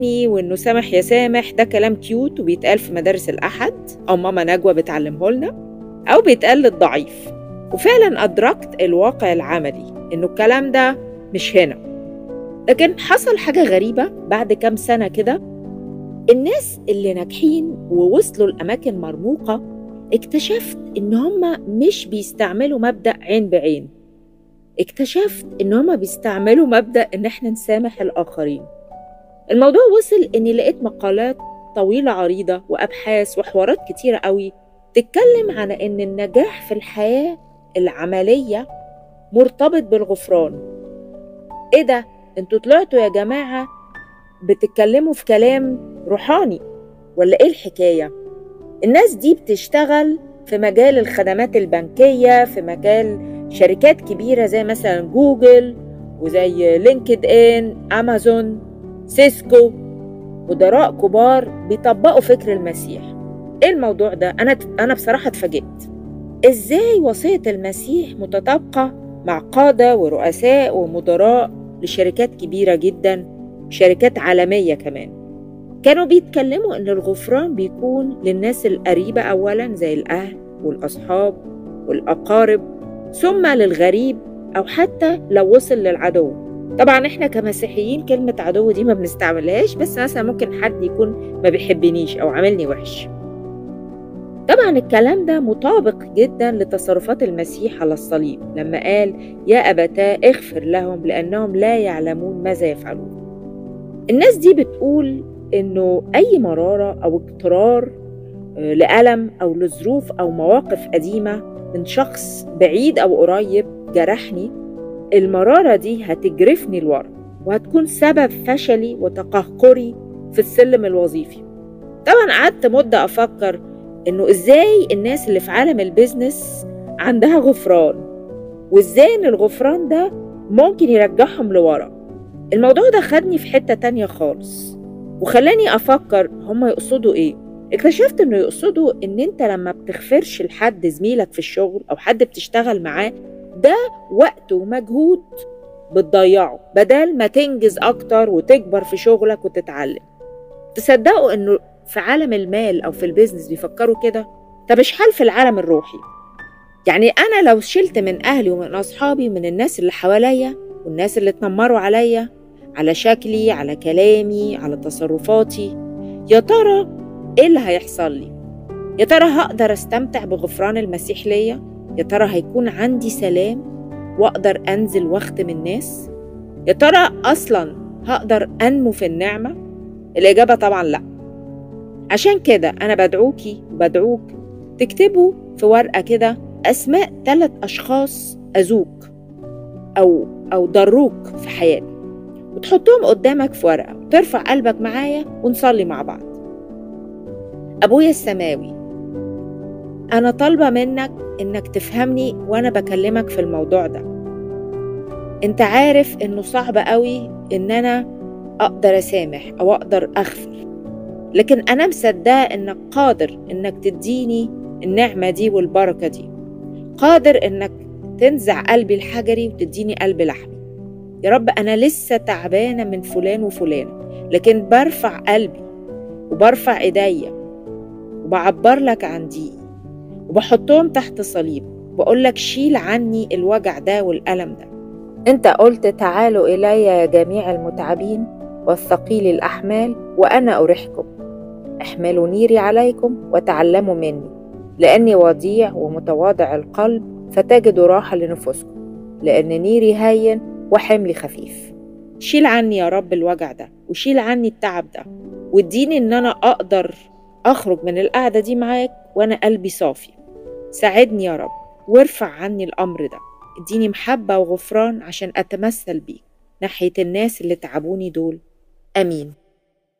وإنه سامح يا سامح ده كلام كيوت وبيتقال في مدارس الأحد أو ماما نجوى بتعلمه لنا أو بيتقال للضعيف وفعلا أدركت الواقع العملي إنه الكلام ده مش هنا لكن حصل حاجة غريبة بعد كام سنة كده الناس اللي ناجحين ووصلوا لأماكن مرموقة اكتشفت إن هما مش بيستعملوا مبدأ عين بعين اكتشفت إن هما بيستعملوا مبدأ إن إحنا نسامح الآخرين الموضوع وصل إني لقيت مقالات طويلة عريضة وأبحاث وحوارات كتيرة قوي تتكلم عن إن النجاح في الحياة العملية مرتبط بالغفران إيه ده؟ انتوا طلعتوا يا جماعة بتتكلموا في كلام روحاني ولا إيه الحكاية؟ الناس دي بتشتغل في مجال الخدمات البنكية في مجال شركات كبيرة زي مثلا جوجل وزي لينكد إن أمازون سيسكو مدراء كبار بيطبقوا فكر المسيح ايه الموضوع ده انا انا بصراحه اتفاجئت ازاي وصيه المسيح متطابقه مع قاده ورؤساء ومدراء لشركات كبيره جدا شركات عالميه كمان كانوا بيتكلموا ان الغفران بيكون للناس القريبه اولا زي الاهل والاصحاب والاقارب ثم للغريب او حتى لو وصل للعدو طبعا احنا كمسيحيين كلمة عدو دي ما بنستعملهاش بس مثلا ممكن حد يكون ما بيحبنيش او عاملني وحش طبعا الكلام ده مطابق جدا لتصرفات المسيح على الصليب لما قال يا أبتاه اغفر لهم لأنهم لا يعلمون ماذا يفعلون الناس دي بتقول إنه أي مرارة أو اضطرار لألم أو لظروف أو مواقف قديمة من شخص بعيد أو قريب جرحني المرارة دي هتجرفني لورا وهتكون سبب فشلي وتقهقري في السلم الوظيفي طبعا قعدت مدة أفكر إنه إزاي الناس اللي في عالم البيزنس عندها غفران وإزاي إن الغفران ده ممكن يرجعهم لورا الموضوع ده خدني في حتة تانية خالص وخلاني أفكر هما يقصدوا إيه اكتشفت إنه يقصدوا إن أنت لما بتغفرش لحد زميلك في الشغل أو حد بتشتغل معاه ده وقت ومجهود بتضيعه بدل ما تنجز أكتر وتكبر في شغلك وتتعلم تصدقوا إنه في عالم المال أو في البيزنس بيفكروا كده طب إيش حال في العالم الروحي يعني أنا لو شلت من أهلي ومن أصحابي ومن الناس اللي حواليا والناس اللي اتنمروا عليا على شكلي على كلامي على تصرفاتي يا ترى إيه اللي هيحصل لي يا ترى هقدر استمتع بغفران المسيح ليا يا ترى هيكون عندي سلام واقدر انزل واخدم الناس يا ترى اصلا هقدر انمو في النعمه الاجابه طبعا لا عشان كده انا بدعوكي وبدعوك تكتبوا في ورقه كده اسماء ثلاث اشخاص اذوك او او ضروك في حياتك وتحطهم قدامك في ورقه وترفع قلبك معايا ونصلي مع بعض ابويا السماوي انا طالبه منك انك تفهمني وانا بكلمك في الموضوع ده انت عارف انه صعب قوي ان انا اقدر اسامح او اقدر اغفر لكن انا مصدقه انك قادر انك تديني النعمه دي والبركه دي قادر انك تنزع قلبي الحجري وتديني قلب لحمي يا رب انا لسه تعبانه من فلان وفلانه لكن برفع قلبي وبرفع ايديا وبعبر لك عن ضيقي وبحطهم تحت صليب بقول لك شيل عني الوجع ده والألم ده انت قلت تعالوا إلي يا جميع المتعبين والثقيل الأحمال وأنا أريحكم احملوا نيري عليكم وتعلموا مني لأني وضيع ومتواضع القلب فتجدوا راحة لنفوسكم لأن نيري هين وحملي خفيف شيل عني يا رب الوجع ده وشيل عني التعب ده واديني ان انا اقدر اخرج من القعده دي معاك وانا قلبي صافي ساعدني يا رب وارفع عني الامر ده اديني محبه وغفران عشان اتمثل بيك ناحيه الناس اللي تعبوني دول امين